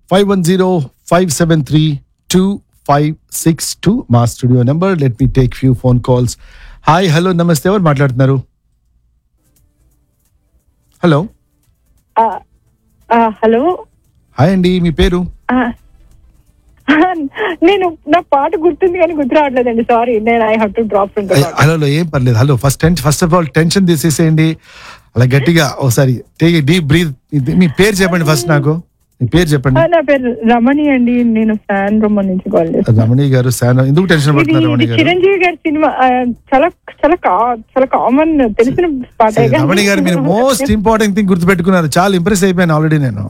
Five one zero five seven three two five six two మా studio number let me take few phone calls hi hello నమస్తే ఎవరు మాట్లాడుతున్నారు hello hello hi అండి మీ పేరు నేను నా పాట గుర్తుంది కానీ గుర్తు రావట్లేదండి సారీ నేను I have to drop from అయ్, హలో హలో, ఏం పర్లేదు hello first ten first of all tension తీసేసేయండి అలా గట్టిగా ఒకసారి టేక్ డీప్ బ్రీత్ మీ పేరు చెప్పండి ఫస్ట్ నాకు మీ పేరు చెప్పండి నా పేరు రమణి అండి నేను ఫ్యాన్ రొమ్మ నుంచి కాల్ చేస్తాను రమణి గారు శాన ఎందుకు టెన్షన్ ఇది పడుతున్నారు రమణి ఇది గారు చిరంజీవి గారి సినిమా ఆ, చాలా చాలా కా- చాలా కామన్ తెలిసిన పాట సరే, రమణి గారు మీరు మోస్ట్ ఇంపార్టెంట్ థింగ్ గుర్తుపెట్టుకున్నారు చాలా ఇంప్రెస్ అయిపోయాను ఆల్రెడీ నేను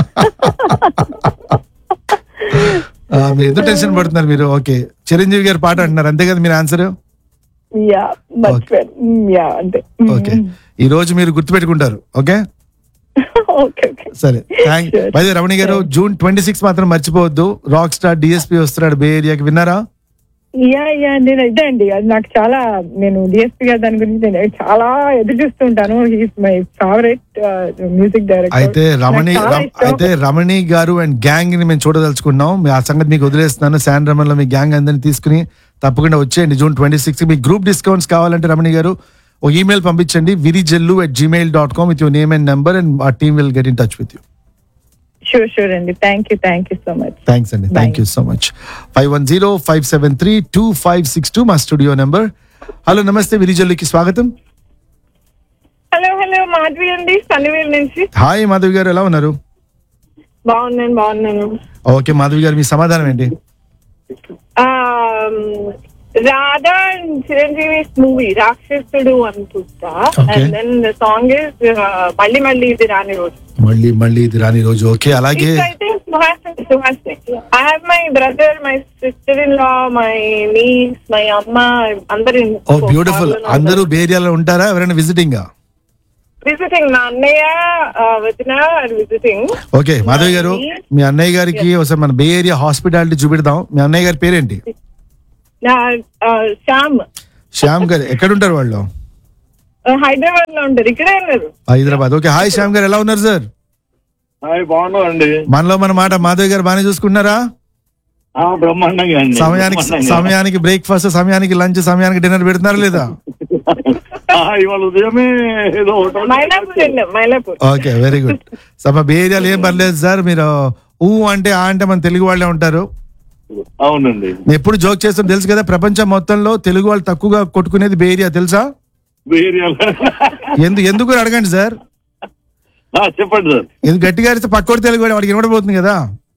ఆ, మీరు ఎందుకు టెన్షన్ పడుతున్నారు మీరు ఓకే చిరంజీవి గారి పాట అంటున్నారు అంతే కదా మీరు ఆన్సర్ యా మర్చిపోయాను యా అంతే ఓకే ఈ రోజు మీరు గుర్తుపెట్టుకుంటారు ఓకే ఓకే ఓకే సరే thank Sure. Bye Ramani garu June twenty six మాత్రం మర్చిపోవద్దు రాక్ స్టార్ డిఎస్పీ వస్తున్నాడు బే ఏరియాకి విన్నారా యా యా నేను ఇదే అండి అది నాకు చాలా నేను డిఎస్పీ గారు దాని గురించి నేను చాలా ఎదురు చూస్తుంటాను he's my favourite music director అయితే రమణి రమ్- అయితే రమణి గారు అండ్ గ్యాంగ్ ని మేము చూడదలుచుకున్నాం మీ ఆ సంగతి మీకు వదిలేస్తున్నాను శాన్ రమణ్ లో మీ గ్యాంగ్ అందరిని తీసుకుని తప్పకుండా వచ్చేయండి జూన్ ట్వంటీ సిక్స్ మీ గ్రూప్ డిస్కౌంట్స్ కావాలంటే రమణి గారు ఓ ఈమెయిల్ పంపించండి Virijallu at Gmail dot com with your name and number and ఆ team will get in touch with you sure sure అండి thank you thank you so much thanks అండి thank you so much five one zero five seven three two five six two మా studio number hello నమస్తే విరిజల్లుకి స్వాగతం hello hello Madhavi అండి సన్నివేల్ నుంచి hi Madhavi గారు ఎలా ఉన్నారు బాగున్నాను బాగున్నాను ఓకే మాధవి గారు మీ సమాధానం ఏంటి రాధా అండ్ చిరంజీవి మూవీ రాక్షసుడు అనుకుంటా Okay. And then the song is మళ్ళీ మళ్ళీ ఇది రాని రోజు మళ్ళీ మళ్ళీ ఇది రాని రోజు ఓకే అలాగే అయితే Suhasini Suhasini I have my brother my sister in law my niece my అమ్మ అందరు ఓ బ్యూటిఫుల్ అందరూ బే ఏరియాలో ఉంటారా ఎవరైనా విజిటింగ్ విజిటింగ్ నా అన్నయ్య వదిన విజిటింగ్ ఓకే మాధవి గారు మీ అన్నయ్య గారికి ఒకసారి మన బే ఏరియా హాస్పిటాలిటీ చూపెడదాం మీ అన్నయ్య గారి పేరేంటి నా శ్యామ్ శ్యామ్ గారు ఎక్కడ ఉంటారు వాళ్ళు హైదరాబాద్ లో ఉంటారు ఇక్కడే ఉన్నారు హైదరాబాద్ ఓకే హాయ్ శ్యామ్ గారు ఎలా ఉన్నారు సార్ హాయ్ బాగున్నాం అండి మనలో మన మాట మాధవి గారు బాగానే చూసుకుంటున్నారా ఆ, బ్రహ్మాండంగా అండి సమయానికి బ్రహ్మాండంగా. సమయానికి బ్రేక్ఫాస్ట్ సమయానికి లంచ్ సమయానికి డిన్నర్ పెడుతున్నారా లేదా ఆ, ఇవాళ ఉదయమే ఏదో hotel లో మైలాపూర్ వెళ్ళాం Mylapore okay very good so మా బే ఏరియాలో ఏం పర్లేదు సార్ మీరు ఊ అంటే ఆ అంటే మన తెలుగు వాళ్ళే ఉంటారు అవునండి నేను ఎప్పుడు జోక్ చేస్తాం తెలుసు కదా ప్రపంచం మొత్తంలో తెలుగు వాళ్ళు తక్కువగా కొట్టుకునేది బే ఏరియా తెలుసా ఏరియాలో ఎందుకు ఎందుకు అని అడగండి సార్ ఆ, చెప్పండి సార్ ఎందుకు గట్టిగా అరిస్తే పక్కోడు తెలుగు వాడు వాడికి వినబడిపోతుంది కదా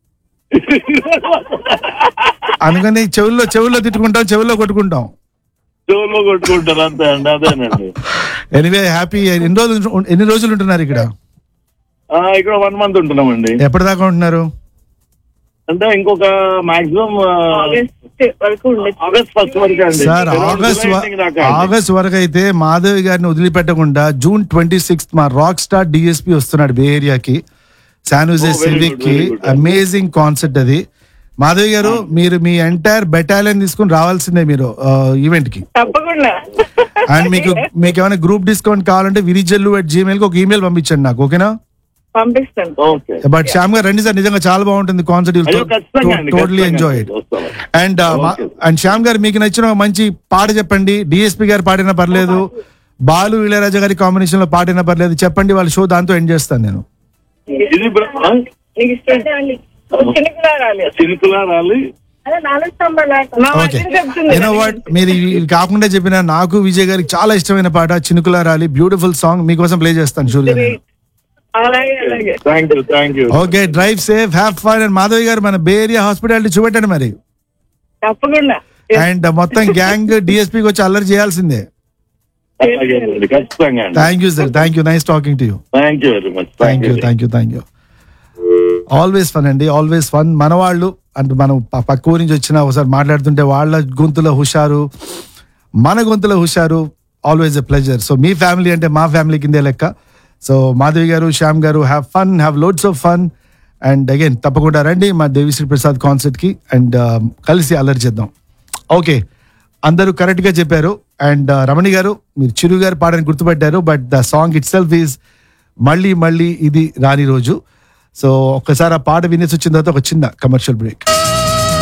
అందుకని చెవుల్లో చెవుల్లో తిట్టుకుంటాం చెవుల్లో కొట్టుకుంటాం చెవుల్లో కొట్టుకుంటారు అంతే అండి అదేనండి ఎనివే హ్యాపీ ఎన్ని రోజులు ఎన్ని రోజులు ఉంటున్నారు ఇక్కడ ఆ, ఇక్కడ వన్ మంత్ ఉంటున్నామండి ఎప్పటిదాకా ఉంటున్నారు అంటే ఇంకొక మాక్సిమం ఆగస్ట్ వరకు ఉండొచ్చు ఆగస్ట్ ఫస్ట్ వరకు అండి సార్ ఆగస్ట్ వ- ఆగస్ట్ వరకు అయితే మాధవి గారిని వదిలిపెట్టకుండా జూన్ ట్వంటీ సిక్స్త్ మా రాక్ స్టార్ డిఎస్పి వస్తున్నాడు బే ఏరియాకి San Jose Oh, very good, civic కి very good. అమేజింగ్ కాన్సెప్ట్ అది మాధవి గారు మీరు మీ ఎంటైర్ బెటాలియన్ తీసుకుని రావాల్సిందే మీరు ఈవెంట్ కి తప్పకుండా అండ్ మీకు మీకు ఏమైనా గ్రూప్ డిస్కౌంట్ కావాలంటే విరిజల్లు అట్ జీమెయిల్ కి ఒక ఈమెయిల్ పంపించండి నాకు ఓకేనా పంపిస్తాను ఓకే బట్ శ్యామ్ గారు రండి సార్ నిజంగా చాలా బాగుంటుంది అయ్యో ఖచ్చితంగా అండి కాన్సెప్ట్ టోటలీ ఎంజాయ్ ఇట్ వస్తాం అండ్ అండ్ శ్యామ్ గారు మీకు నచ్చిన ఒక మంచి పాట చెప్పండి డిఎస్పి గారు పాడినా పర్లేదు బాలు ఇళయరాజా గారి కాంబినేషన్ లో పాడినా పర్లేదు చెప్పండి వాళ్ళ షో దాంతో ఎండ్ చేస్తాను నేను ఇది బ్ర- ఆ? నీకు ఇష్టం చిన్నపిల్ల రాలేదు చినుకులా రాలి అదే నాలుగు స్తంభాలు మా ఓకే మధ్యన చెప్తుంది యూనో వాట్ మీరు ఇవి కాకుండా చెప్పిన నాకు విజయ్ గారికి చాలా ఇష్టమైన పాట చినుకుల రాలి బ్యూటిఫుల్ సాంగ్ మీకోసం ప్లే చేస్తాను షూర్ గా అలాగే అలాగే thank you thank you okay drive safe have fun and Madhavi garu మన బే ఏరియా హాస్పిటాలిటీ చూపెట్టండి మరి తప్పకుండా అండ్ మొత్తం గ్యాంగ్ డిఎస్పీకి వచ్చి అల్లరి చేయాల్సిందే అలాగేనండి ఖచ్చితంగా అండి thank you sir thank you nice talking to you thank you very much thank you thank you thank you always fun అండి ఆల్వేస్ ఫన్ మన వాళ్ళు అంటే మనం ప- పక్క ఊరి నుంచి వచ్చిన ఒకసారి మాట్లాడుతుంటే వాళ్ళ గొంతులో హుషారు మన గొంతులో హుషారు ఆల్వేస్ ఎ ప్లెజర్ సో మీ ఫ్యామిలీ అంటే మా ఫ్యామిలీ కిందే లెక్క so Madhavi garu Shyam garu have fun have loads of fun and again తప్పకుండా రండి మా దేవిశ్రీ ప్రసాద్ కాన్సర్ట్ కి అండ్ కలిసి అల్లరి చేద్దాం ఓకే అందరూ కరెక్ట్ గా చెప్పారు అండ్ రమణి గారు మీరు చిరు గారు పాడని గుర్తుపెట్టారు but the song itself is మళ్ళీ మళ్ళీ ఇది రాని రోజు సో ఒక్కసారి ఆ పాట వినేసి వచ్చిన తర్వాత ఒక చిన్న కమర్షియల్ బ్రేక్